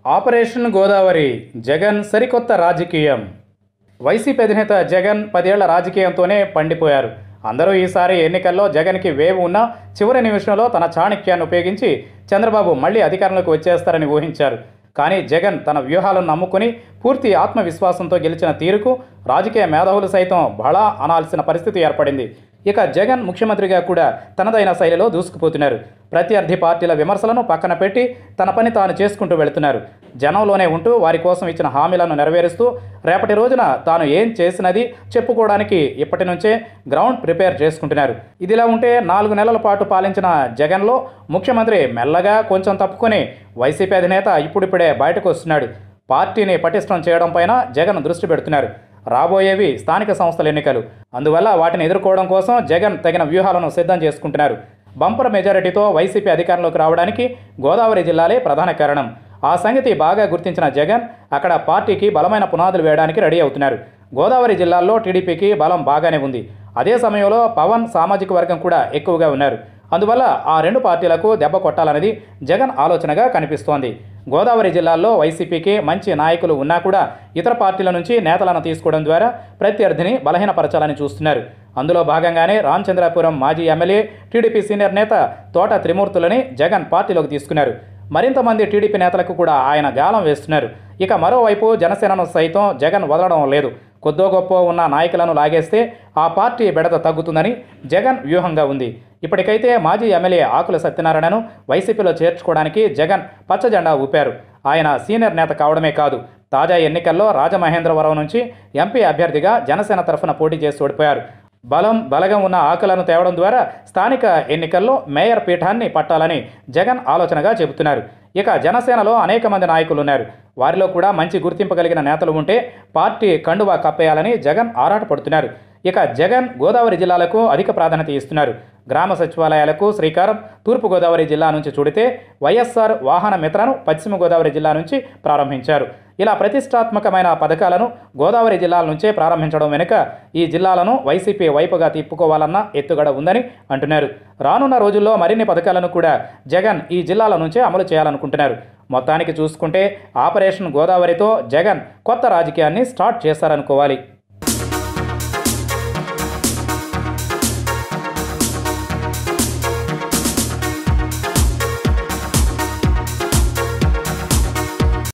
operation Godavari Jagan సరికొత్త రాజకీయం YCP అధినేత జగన్ పదేళ్ల రాజకీయంతోనే పండిపోయారు అందరూ ఈసారి ఎన్నికల్లో జగన్కి వేవ్ ఉన్నా చివరి నిమిషంలో తన చాణక్యాన్ని ఉపయోగించి చంద్రబాబు మళ్ళీ అధికారంలోకి వచ్చేస్తారని ఊహించారు కానీ జగన్ తన వ్యూహాలను నమ్ముకుని పూర్తి ఆత్మవిశ్వాసంతో గెలిచిన తీరుకు రాజకీయ మేధావులు సైతం బళా అనాల్సిన పరిస్థితి ఏర్పడింది ఇక జగన్ ముఖ్యమంత్రిగా కూడా తనదైన శైలిలో దూసుకుపోతున్నారు ప్రత్యర్థి పార్టీల విమర్శలను పక్కన పెట్టి తన పని తాను చేసుకుంటూ వెళుతున్నారు జనంలోనే ఉంటూ వారి కోసం ఇచ్చిన హామీలను నెరవేరుస్తూ రేపటి రోజున తాను ఏం చేసినది చెప్పుకోవడానికి ఇప్పటి నుంచే గ్రౌండ్ ప్రిపేర్ చేసుకుంటున్నారు ఇదిలా ఉంటే నాలుగు నెలల పాటు పాలించిన జగన్లో ముఖ్యమంత్రి మెల్లగా కొంచెం తప్పుకొని వైసీపీ అధినేత ఇప్పుడిప్పుడే బయటకు వస్తున్నాడు పార్టీని పటిష్టం చేయడం పైన జగన్ దృష్టి పెడుతున్నారు రాబోయేవి స్థానిక సంస్థల ఎన్నికలు అందువల్ల వాటిని ఎదుర్కోవడం కోసం జగన్ తగిన వ్యూహాలను సిద్ధం చేసుకుంటున్నారు బంపర్ మెజారిటీతో వైసీపీ అధికారంలోకి రావడానికి గోదావరి జిల్లాలే ప్రధాన కారణం ఆ సంగతి బాగా గుర్తించిన జగన్ అక్కడ పార్టీకి బలమైన పునాదులు వేయడానికి రెడీ అవుతున్నారు గోదావరి జిల్లాల్లో టీడీపీకి బలం బాగానే ఉంది అదే సమయంలో పవన్ సామాజిక వర్గం కూడా ఎక్కువగా ఉన్నారు అందువల్ల ఆ రెండు పార్టీలకు దెబ్బ కొట్టాలన్నది జగన్ ఆలోచనగా కనిపిస్తోంది గోదావరి జిల్లాల్లో వైసీపీకి మంచి నాయకులు ఉన్నా కూడా ఇతర పార్టీల నుంచి నేతలను తీసుకోవడం ద్వారా ప్రత్యర్థిని బలహీనపరచాలని చూస్తున్నారు అందులో భాగంగానే రామచంద్రాపురం మాజీ ఎమ్మెల్యే టీడీపీ సీనియర్ నేత తోట త్రిమూర్తులని జగన్ పార్టీలోకి తీసుకున్నారు మరింత మంది టీడీపీ నేతలకు కూడా ఆయన గాలం వేస్తున్నారు ఇక మరోవైపు జనసేనను సైతం జగన్ వదలడం లేదు కొద్దో గొప్ప ఉన్న నాయకులను లాగేస్తే ఆ పార్టీ బెడద తగ్గుతుందని జగన్ వ్యూహంగా ఉంది ఇప్పటికైతే మాజీ ఎమ్మెల్యే ఆకుల సత్యనారాయణను వైసీపీలో చేర్చుకోవడానికి జగన్ పచ్చజెండా ఊపారు ఆయన సీనియర్ నేత కావడమే కాదు తాజా ఎన్నికల్లో రాజమహేంద్రవరం నుంచి ఎంపీ అభ్యర్థిగా జనసేన తరఫున పోటీ చేసి ఓడిపోయారు బలం బలగం ఉన్న ఆకులను తేవడం ద్వారా స్థానిక ఎన్నికల్లో మేయర్ పీఠాన్ని పట్టాలని జగన్ ఆలోచనగా చెబుతున్నారు ఇక జనసేనలో అనేక మంది నాయకులు ఉన్నారు వారిలో కూడా మంచి గుర్తింపు కలిగిన నేతలు ఉంటే పార్టీ కండువా కప్పేయాలని జగన్ ఆరాటపడుతున్నారు ఇక జగన్ గోదావరి జిల్లాలకు అధిక ప్రాధాన్యత ఇస్తున్నారు గ్రామ సచివాలయాలకు శ్రీకారం తూర్పుగోదావరి జిల్లా నుంచి చూడితే వైఎస్ఆర్ వాహన మిత్రను పశ్చిమ గోదావరి జిల్లా నుంచి ప్రారంభించారు ఇలా ప్రతిష్టాత్మకమైన పథకాలను గోదావరి జిల్లాల నుంచే ప్రారంభించడం వెనుక ఈ జిల్లాలను వైసీపీ వైపుగా తిప్పుకోవాలన్న ఎత్తుగడ ఉందని అంటున్నారు రానున్న రోజుల్లో మరిన్ని పథకాలను కూడా జగన్ ఈ జిల్లాల నుంచే అమలు చేయాలనుకుంటున్నారు మొత్తానికి చూసుకుంటే ఆపరేషన్ గోదావరితో జగన్ కొత్త రాజకీయాన్ని స్టార్ట్ చేశారనుకోవాలి